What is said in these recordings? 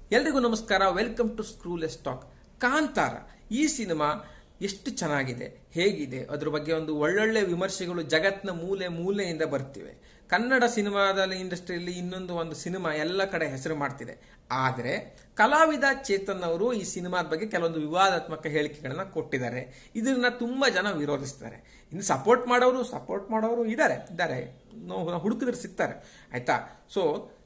ಎಲ್ರಿಗೂ ನಮಸ್ಕಾರ welcome to screwless talk Kantara ಈ ಸಿನಿಮಾ ಎಷ್ಟು ಚೆನ್ನಾಗಿದೆ ಹೇಗಿದೆ ಅದ್ರ ಬಗ್ಗೆ ಒಂದು ಒಳ್ಳೊಳ್ಳೆ ವಿಮರ್ಶೆಗಳು ಜಗತ್ನ ಮೂಲೆ ಮೂಲೆಯಿಂದ ಬರ್ತಿವೆ ಕನ್ನಡ ಸಿನಿಮಾದಲ್ಲಿ ಇಂಡಸ್ಟ್ರಿಯಲ್ಲಿ ಇನ್ನೊಂದು ಒಂದು ಸಿನಿಮಾ ಎಲ್ಲ ಕಡೆ ಹೆಸರು ಮಾಡ್ತಿದೆ ಆದರೆ ಕಲಾವಿದ ಚೇತನ್ ಅವರು ಈ ಸಿನಿಮಾದ ಬಗ್ಗೆ ಕೆಲವೊಂದು ವಿವಾದಾತ್ಮಕ ಹೇಳಿಕೆಗಳನ್ನ ಕೊಟ್ಟಿದ್ದಾರೆ ಇದನ್ನ ತುಂಬಾ ಜನ ವಿರೋಧಿಸ್ತಾರೆ ಇನ್ನು ಸಪೋರ್ಟ್ ಮಾಡೋರು ಸಪೋರ್ಟ್ ಮಾಡೋರು ಇದ್ದಾರೆ ಇದ್ದಾರೆ ನಾವು ಹುಡುಕಿದ್ರೆ ಸಿಗ್ತಾರೆ ಆಯ್ತಾ ಸೊ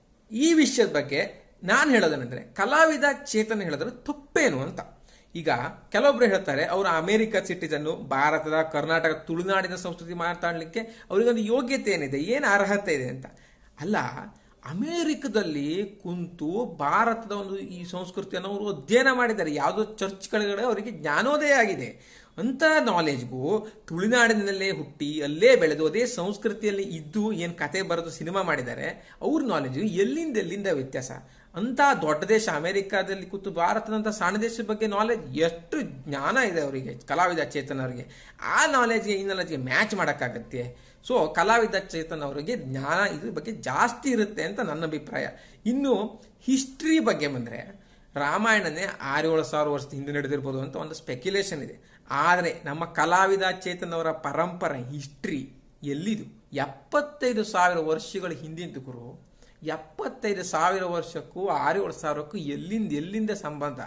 ಈ ವಿಷಯದ ಬಗ್ಗೆ ನಾನು ಹೇಳೋದೇನೆಂದ್ರೆ ಕಲಾವಿದ ಚೇತನ್ ಹೇಳಿದ್ರೆ ತಪ್ಪೇನು ಅಂತ ಈಗ ಕೆಲವೊಬ್ರು ಹೇಳ್ತಾರೆ ಅವರು ಅಮೆರಿಕ ಸಿಟಿಜನ್ನು ಭಾರತದ ಕರ್ನಾಟಕ ತುಳುನಾಡಿನ ಸಂಸ್ಕೃತಿ ಮಾತಾಡಲಿಕ್ಕೆ ಅವರಿಗೊಂದು ಯೋಗ್ಯತೆ ಏನಿದೆ ಏನು ಅರ್ಹತೆ ಇದೆ ಅಂತ ಅಲ್ಲ ಅಮೆರಿಕದಲ್ಲಿ ಕುಂತು ಭಾರತದ ಒಂದು ಈ ಸಂಸ್ಕೃತಿಯನ್ನು ಅವರು ಅಧ್ಯಯನ ಮಾಡಿದ್ದಾರೆ ಯಾವುದೋ ಚರ್ಚ್ಗಳಿಗೆ ಅವರಿಗೆ ಜ್ಞಾನೋದಯ ಆಗಿದೆ ಅಂತ ನಾಲೆಜ್ಗೂ ತುಳುನಾಡಿನಲ್ಲೇ ಹುಟ್ಟಿ ಅಲ್ಲೇ ಬೆಳೆದು ಅದೇ ಸಂಸ್ಕೃತಿಯಲ್ಲಿ ಇದ್ದು ಏನು ಕತೆ ಬರೆದು ಸಿನಿಮಾ ಮಾಡಿದ್ದಾರೆ ಅವ್ರ ನಾಲೆಜ್ ಎಲ್ಲಿಂದ ಎಲ್ಲಿಂದ ವ್ಯತ್ಯಾಸ ಅಂತ ದೊಡ್ಡ ದೇಶ ಅಮೆರಿಕಾದಲ್ಲಿ ಕೂತು ಭಾರತದಂತ ಸಣ್ಣ ದೇಶದ ಬಗ್ಗೆ ನಾಲೆಜ್ ಎಷ್ಟು ಜ್ಞಾನ ಇದೆ ಅವರಿಗೆ ಕಲಾವಿದ ಚೇತನ್ ಅವರಿಗೆ ಆ ನಾಲೆಜ್ಗೆ ಈ ನಾಲೆಜ್ಗೆ ಮ್ಯಾಚ್ ಮಾಡೋಕ್ಕಾಗತ್ತೆ ಸೊ ಕಲಾವಿದ ಚೇತನ್ ಅವರಿಗೆ ಜ್ಞಾನ ಇದ್ರ ಬಗ್ಗೆ ಜಾಸ್ತಿ ಇರುತ್ತೆ ಅಂತ ನನ್ನ ಅಭಿಪ್ರಾಯ ಇನ್ನು ಹಿಸ್ಟ್ರಿ ಬಗ್ಗೆ ಬಂದರೆ ರಾಮಾಯಣನೇ ಆರು ಏಳು ಸಾವಿರ ವರ್ಷದ ಹಿಂದೆ ನಡೆದಿರ್ಬೋದು ಅಂತ ಒಂದು ಸ್ಪೆಕ್ಯುಲೇಷನ್ ಇದೆ ಆದರೆ ನಮ್ಮ ಕಲಾವಿದ ಚೇತನ್ ಅವರ ಪರಂಪರೆ ಹಿಸ್ಟ್ರಿ ಎಲ್ಲಿದು ಎಪ್ಪತ್ತೈದು ಸಾವಿರ ವರ್ಷಗಳ ಹಿಂದಿನ ಗುರು ಎಪ್ಪತ್ತೈದು ಸಾವಿರ ವರ್ಷಕ್ಕೂ ಆರು ಏಳು ಸಾವಿರಕ್ಕೂ ಎಲ್ಲಿಂದ ಎಲ್ಲಿಂದ ಸಂಬಂಧ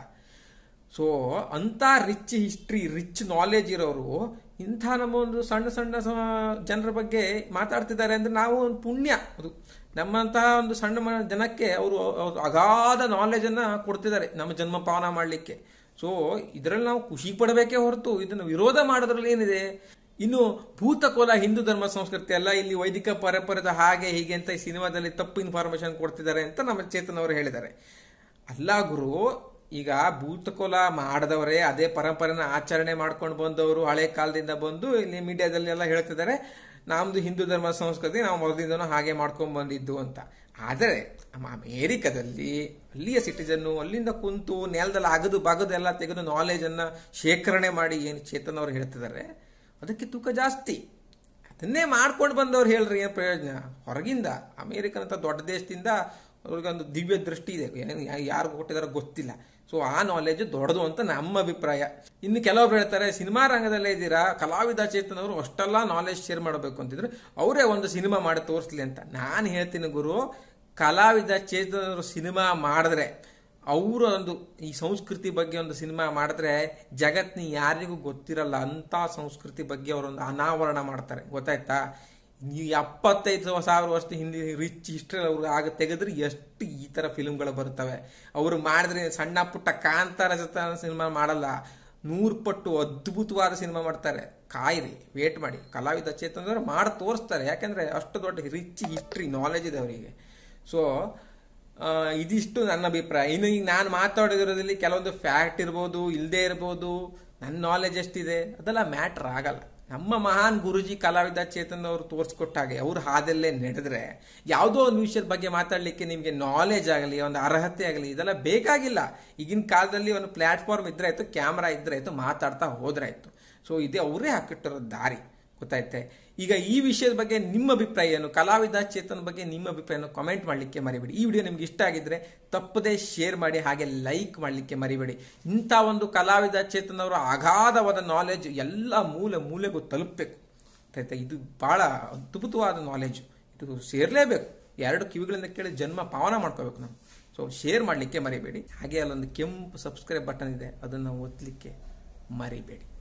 ಸೊ ಅಂಥ ರಿಚ್ ಹಿಸ್ಟ್ರಿ ರಿಚ್ ನಾಲೆಜ್ ಇರೋರು ಇಂಥ ನಮ್ಮ ಒಂದು ಸಣ್ಣ ಸಣ್ಣ ಜನರ ಬಗ್ಗೆ ಮಾತಾಡ್ತಿದ್ದಾರೆ ಅಂದ್ರೆ ನಾವು ಒಂದು ಪುಣ್ಯ ಅದು ನಮ್ಮಂತಹ ಒಂದು ಸಣ್ಣ ಮ- ಜನಕ್ಕೆ ಅವರು ಅಗಾಧ ನಾಲೆಜನ್ನು ಕೊಡ್ತಿದ್ದಾರೆ ನಮ್ಮ ಜನ್ಮ ಪಾವನ ಮಾಡಲಿಕ್ಕೆ ಸೊ ಇದರಲ್ಲಿ ನಾವು ಖುಷಿ ಪಡಬೇಕೇ ಹೊರತು ಇದನ್ನು ವಿರೋಧ ಮಾಡೋದ್ರಲ್ಲಿ ಏನಿದೆ ಇನ್ನು ಭೂತಕೋಲ ಹಿಂದೂ ಧರ್ಮ ಸಂಸ್ಕೃತಿ ಅಲ್ಲ ಇಲ್ಲಿ ವೈದಿಕ ಪರಂಪರೆದ ಹಾಗೆ ಹೀಗೆ ಅಂತ ಈ ಸಿನಿಮಾದಲ್ಲಿ ತಪ್ಪು ಇನ್ಫಾರ್ಮೇಶನ್ ಕೊಡ್ತಿದ್ದಾರೆ ಅಂತ ನಮ್ಮ ಚೇತನ್ ಅವರು ಹೇಳಿದ್ದಾರೆ ಅಲ್ಲ ಗುರು ಈಗ ಭೂತಕೋಲ ಮಾಡದವರೇ ಅದೇ ಪರಂಪರೆನ ಆಚರಣೆ ಮಾಡ್ಕೊಂಡು ಬಂದವರು ಹಳೆ ಕಾಲದಿಂದ ಬಂದು ಇಲ್ಲಿ ಮೀಡಿಯಾದಲ್ಲಿ ಎಲ್ಲ ಹೇಳ್ತಿದ್ದಾರೆ ನಮ್ದು ಹಿಂದೂ ಧರ್ಮ ಸಂಸ್ಕೃತಿ ನಾವು ಮೊದಲಿಂದನೂ ಹಾಗೆ ಮಾಡ್ಕೊಂಡು ಬಂದಿದ್ದು ಅಂತ ಆದರೆ ನಮ್ಮ ಅಮೇರಿಕದಲ್ಲಿ ಅಲ್ಲಿಯ ಸಿಟಿಜನ್ನು ಅಲ್ಲಿಂದ ಕುಂತು ನೆಲದಲ್ಲಿ ಅಗದು ಬಗದು ಎಲ್ಲ ತೆಗೆದು ನಾಲೆಜನ್ನು ಶೇಖರಣೆ ಮಾಡಿ ಏನು ಚೇತನ್ ಅವರು ಹೇಳ್ತಿದ್ದಾರೆ ಅದಕ್ಕೆ ತೂಕ ಜಾಸ್ತಿ ಅದನ್ನೇ ಮಾಡ್ಕೊಂಡು ಬಂದವ್ರು ಹೇಳ್ರಿ ಏನು ಪ್ರಯೋಜನ ಹೊರಗಿಂದ ಅಮೇರಿಕನ್ ಅಂತ ದೊಡ್ಡ ದೇಶದಿಂದ ಅವ್ರಿಗೊಂದು ದಿವ್ಯ ದೃಷ್ಟಿ ಇದೆ ಏನು ಯಾರು ಕೊಟ್ಟಿದಾರೋ ಗೊತ್ತಿಲ್ಲ ಸೊ ಆ ನಾಲೆಜ್ ದೊಡ್ಡದು ಅಂತ ನಮ್ಮ ಅಭಿಪ್ರಾಯ ಇನ್ನು ಕೆಲವೊಬ್ರು ಹೇಳ್ತಾರೆ ಸಿನಿಮಾ ರಂಗದಲ್ಲೇ ಇದ್ದೀರಾ ಕಲಾವಿದ ಚೇತನ್ ಅವರು ಅಷ್ಟೆಲ್ಲ ನಾಲೆಜ್ ಶೇರ್ ಮಾಡಬೇಕು ಅಂತಿದ್ರೆ ಅವರೇ ಒಂದು ಸಿನಿಮಾ ಮಾಡಿ ತೋರಿಸ್ಲಿ ಅಂತ ನಾನು ಹೇಳ್ತೀನಿ ಗುರು ಕಲಾವಿದ ಚೇತನ್ ಅವರು ಸಿನಿಮಾ ಮಾಡಿದ್ರೆ ಅವರು ಒಂದು ಈ ಸಂಸ್ಕೃತಿ ಬಗ್ಗೆ ಒಂದು ಸಿನಿಮಾ ಮಾಡಿದ್ರೆ ಜಗತ್ನ ಯಾರಿಗೂ ಗೊತ್ತಿರಲ್ಲ ಅಂತ ಸಂಸ್ಕೃತಿ ಬಗ್ಗೆ ಅವರೊಂದು ಅನಾವರಣ ಮಾಡ್ತಾರೆ ಗೊತ್ತಾಯ್ತಾ ನೀವು ಎಪ್ಪತ್ತೈದು ಸಾವಿರ ವರ್ಷ ಹಿಂದೆ ರಿಚ್ ಹಿಸ್ಟ್ರಿ ಅವ್ರು ಆಗ ತೆಗೆದ್ರೆ ಎಷ್ಟು ಈ ಥರ ಫಿಲ್ಮ್ಗಳು ಬರ್ತವೆ ಅವರು ಮಾಡಿದ್ರೆ ಸಣ್ಣ ಪುಟ್ಟ ಕಾಂತಾರ ಜೊತೆ ಸಿನಿಮಾ ಮಾಡಲ್ಲ ನೂರು ಪಟ್ಟು ಅದ್ಭುತವಾದ ಸಿನಿಮಾ ಮಾಡ್ತಾರೆ ಕಾಯಿರಿ ವೇಟ್ ಮಾಡಿ ಕಲಾವಿದ ಚೇತನ್ ಅವರು ಮಾಡಿ ತೋರಿಸ್ತಾರೆ ಯಾಕೆಂದ್ರೆ ಅಷ್ಟು ದೊಡ್ಡ ರಿಚ್ ಹಿಸ್ಟ್ರಿ ನಾಲೆಜ್ ಇದೆ ಅವರಿಗೆ ಸೊ ಆ, ಇದಿಷ್ಟು ನನ್ನ ಅಭಿಪ್ರಾಯ ಇನ್ನು ಈಗ ನಾನು ಮಾತಾಡಿರೋದ್ರಲ್ಲಿ ಕೆಲವೊಂದು ಫ್ಯಾಕ್ಟ್ ಇರ್ಬೋದು ಇಲ್ಲದೆ ಇರ್ಬೋದು ನನ್ನ ನಾಲೆಜ್ ಎಷ್ಟಿದೆ ಅದೆಲ್ಲ ಮ್ಯಾಟ್ರ್ ಆಗಲ್ಲ ನಮ್ಮ ಮಹಾನ್ ಗುರುಜಿ ಕಲಾವಿದ ಚೇತನ್ ಅವರು ತೋರಿಸ್ಕೊಟ್ಟ ಹಾಗೆ ಅವ್ರ ಹಾದಲ್ಲೇ ನಡೆದ್ರೆ ಯಾವುದೋ ಒಂದು ವಿಷಯದ ಬಗ್ಗೆ ಮಾತಾಡಲಿಕ್ಕೆ ನಿಮಗೆ ನಾಲೆಜ್ ಆಗಲಿ ಒಂದು ಅರ್ಹತೆ ಆಗಲಿ ಇದೆಲ್ಲ ಬೇಕಾಗಿಲ್ಲ ಈಗಿನ ಕಾಲದಲ್ಲಿ ಒಂದು ಪ್ಲಾಟ್ಫಾರ್ಮ್ ಇದ್ರೆ ಆಯ್ತು ಕ್ಯಾಮ್ರಾ ಇದ್ರೆ ಆಯ್ತು ಮಾತಾಡ್ತಾ ಹೋದ್ರೆ ಆಯ್ತು ಸೊ ಇದೇ ಅವರೇ ಹಾಕಿಟ್ಟಿರೋ ದಾರಿ ಗೊತ್ತಾಯ್ತೆ ಈಗ ಈ ವಿಷಯದ ಬಗ್ಗೆ ನಿಮ್ಮ ಅಭಿಪ್ರಾಯ ಏನು ಕಲಾವಿದ ಚೇತನ್ ಬಗ್ಗೆ ನಿಮ್ಮ ಅಭಿಪ್ರಾಯನ ಕಾಮೆಂಟ್ ಮಾಡಲಿಕ್ಕೆ ಮರಿಬೇಡಿ ಈ ವಿಡಿಯೋ ನಿಮ್ಗೆ ಇಷ್ಟ ಆಗಿದ್ರೆ ತಪ್ಪದೇ ಶೇರ್ ಮಾಡಿ ಹಾಗೆ ಲೈಕ್ ಮಾಡಲಿಕ್ಕೆ ಮರಿಬೇಡಿ ಇಂಥ ಒಂದು ಕಲಾವಿದ ಚೇತನ್ ಅವರ ಅಗಾಧವಾದ ನಾಲೆಜ್ ಎಲ್ಲ ಮೂಲೆ ಮೂಲೆಗೂ ತಲುಪಬೇಕು ಆಯ್ತಾ ಇದು ಬಹಳ ಅದ್ಭುತವಾದ ನಾಲೆಜ್ ಇದು ಸೇರ್ಲೇಬೇಕು ಎರಡು ಕಿವಿಗಳಿಂದ ಕೇಳಿ ಜನ್ಮ ಪಾವನ ಮಾಡ್ಕೋಬೇಕು ನಾವು ಸೊ ಶೇರ್ ಮಾಡಲಿಕ್ಕೆ ಮರಿಬೇಡಿ ಹಾಗೆ ಅಲ್ಲೊಂದು ಕೆಂಪು ಸಬ್ಸ್ಕ್ರೈಬ್ ಬಟನ್ ಇದೆ ಅದನ್ನು ಒತ್ತಲಿಕ್ಕೆ ಮರಿಬೇಡಿ